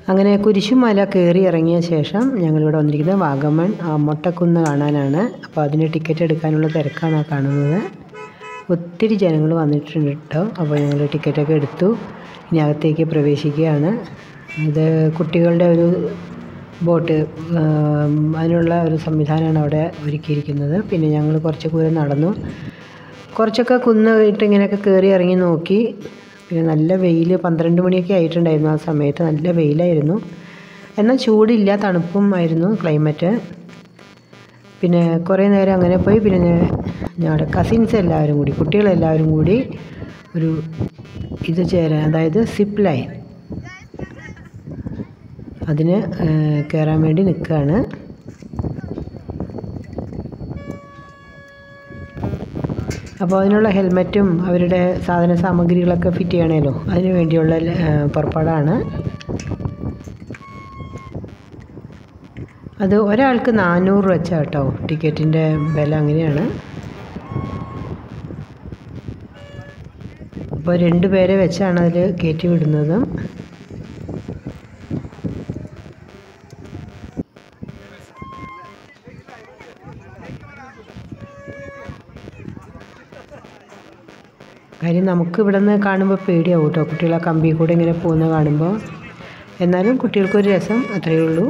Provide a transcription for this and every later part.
അങ്ങനെ കുരിശുമല കയറി ഇറങ്ങിയ ശേഷം ഞങ്ങളിവിടെ വന്നിരിക്കുന്നത് വാഗമൺ ആ, മൊട്ടക്കുന്ന് കാണാനാണ് അപ്പോൾ അതിന് ടിക്കറ്റ് എടുക്കാനുള്ള തിരക്കാണ് ആ കാണുന്നത് ഒത്തിരി ജനങ്ങൾ വന്നിട്ടുണ്ട് കേട്ടോ അപ്പോൾ ഞങ്ങൾ ടിക്കറ്റൊക്കെ എടുത്തു ഇനി അകത്തേക്ക് പ്രവേശിക്കുകയാണ് ഇത് കുട്ടികളുടെ ഒരു ബോട്ട് ആം, അതിനുള്ള ഒരു സംവിധാനമാണ് അവിടെ ഒരുക്കിയിരിക്കുന്നത് പിന്നെ ഞങ്ങൾ കുറച്ച് ദൂരം നടന്നു കുറച്ചൊക്കെ കുന്ന് ഇട്ട് ഇങ്ങനെയൊക്കെ കയറി ഇറങ്ങി നോക്കി പിന്നെ നല്ല വെയിൽ പന്ത്രണ്ട് മണിയൊക്കെ ആയിട്ടുണ്ടായിരുന്നു ആ സമയത്ത് നല്ല വെയിലായിരുന്നു എന്നാൽ ചൂടില്ല തണുപ്പും ആയിരുന്നു ക്ലൈമറ്റ് പിന്നെ കുറേ നേരം അങ്ങനെ പോയി പിന്നെ ഞ- ഞങ്ങളുടെ കസിൻസ് എല്ലാവരും കൂടി കുട്ടികളെല്ലാവരും കൂടി ഒരു ഇത് ചേരാൻ അതായത് സിപ്പ് ലൈൻ അതിന് ഏഹ്, കയറാൻ വേണ്ടി നിൽക്കുകയാണ് അപ്പോൾ അതിനുള്ള ഹെൽമറ്റും അവരുടെ സാധന സാമഗ്രികളൊക്കെ ഫിറ്റ് ചെയ്യണമല്ലോ അതിന് വേണ്ടിയുള്ള ഏഹ്, പുറപ്പാടാണ് അത് ഒരാൾക്ക് നാനൂറ് വെച്ചാ കേട്ടോ ടിക്കറ്റിൻ്റെ വില അങ്ങനെയാണ് അപ്പോൾ രണ്ട് പേരെ വെച്ചാണ് അതിൽ കയറ്റി വിടുന്നത് കാര്യം നമുക്ക് ഇവിടെ നിന്ന് കാണുമ്പോൾ പേടിയാവും കേട്ടോ കുട്ടികളെ കമ്പി കൂടെ ഇങ്ങനെ പോകുന്ന കാണുമ്പോൾ എന്നാലും കുട്ടികൾക്കൊരു രസം അത്രയേ ഉള്ളൂ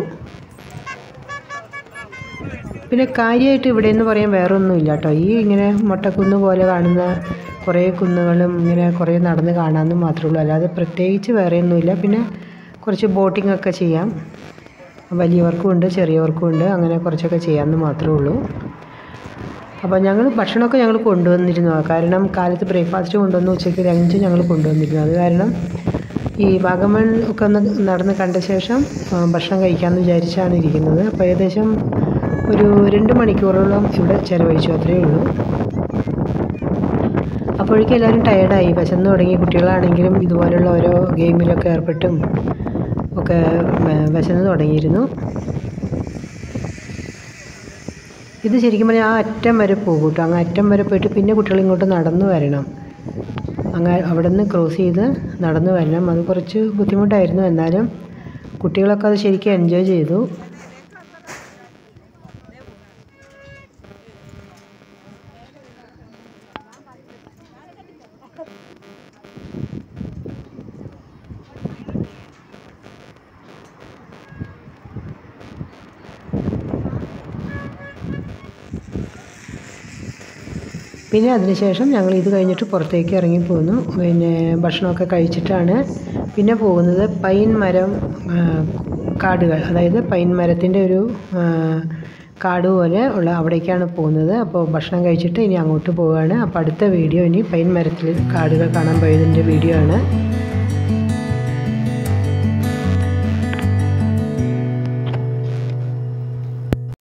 പിന്നെ കാര്യമായിട്ട് ഇവിടെ എന്ന് പറയാൻ വേറെ ഒന്നുമില്ല കേട്ടോ ഈ ഇങ്ങനെ മൊട്ടക്കുന്ന് പോലെ കാണുന്ന കുറേ കുന്നുകളും ഇങ്ങനെ കുറേ നടന്ന് കാണാമെന്ന് മാത്രമേ ഉള്ളൂ അല്ലാതെ പ്രത്യേകിച്ച് വേറെ ഒന്നുമില്ല പിന്നെ കുറച്ച് ബോട്ടിംഗ് ഒക്കെ ചെയ്യാം വലിയവർക്കും ഉണ്ട് ചെറിയവർക്കും ഉണ്ട് അങ്ങനെ കുറച്ചൊക്കെ ചെയ്യാമെന്ന് മാത്രമേ ഉള്ളൂ അപ്പോൾ ഞങ്ങൾ ഭക്ഷണമൊക്കെ ഞങ്ങൾ കൊണ്ടുവന്നിരുന്നു കാരണം കാലത്ത് ബ്രേക്ക്ഫാസ്റ്റ് കൊണ്ടുവന്നു ഉച്ചയ്ക്ക് ലഞ്ച് ഞങ്ങൾ കൊണ്ടുവന്നിരുന്നു അത് കാരണം ഈ വാഗമൺ ഒക്കെ ഒന്ന് നടന്ന് കണ്ട ശേഷം ആ, ഭക്ഷണം കഴിക്കാമെന്ന് വിചാരിച്ചാണ് ഇരിക്കുന്നത് അപ്പോൾ ഏകദേശം ഒരു രണ്ട് മണിക്കൂറോളം ഇവിടെ ചിലവഴിച്ചു അത്രയേ ഉള്ളൂ അപ്പോഴേക്കും എല്ലാവരും ടയേർഡായി വിശന്ന് തുടങ്ങി കുട്ടികളാണെങ്കിലും ഇതുപോലുള്ള ഓരോ ഗെയിമിലൊക്കെ ഏർപ്പെട്ടും ഒക്കെ വ- വിശന്ന് തുടങ്ങിയിരുന്നു ഇത് ശരിക്കും പറഞ്ഞാൽ ആ അറ്റം വരെ പോകും കേട്ടോ അങ്ങ് അറ്റം വരെ പോയിട്ട് പിന്നെ കുട്ടികൾ ഇങ്ങോട്ട് നടന്നു വരണം അങ്ങ് അവിടെ നിന്ന് ക്രോസ് ചെയ്ത് നടന്നു വരണം അത് കുറച്ച് ബുദ്ധിമുട്ടായിരുന്നു എന്നാലും കുട്ടികളൊക്കെ അത് ശരിക്കും എൻജോയ് ചെയ്തു പിന്നെ അതിനുശേഷം ഞങ്ങൾ ഇത് കഴിഞ്ഞിട്ട് പുറത്തേക്ക് ഇറങ്ങി പോന്നു പിന്നെ ഭക്ഷണമൊക്കെ കഴിച്ചിട്ടാണ് പിന്നെ പോകുന്നത് പൈൻ മരം ആ, കാടുകൾ അതായത് പൈൻ മരത്തിൻ്റെ ഒരു ആ, കാട് പോലെ ഉള്ള അവിടേക്കാണ് പോകുന്നത് അപ്പോൾ ഭക്ഷണം കഴിച്ചിട്ട് ഇനി അങ്ങോട്ട് പോവുകയാണ് അപ്പോൾ അടുത്ത വീഡിയോ ഇനി പൈൻ മരത്തിൽ കാടുകൾ കാണാൻ പോയതിൻ്റെ വീഡിയോ ആണ്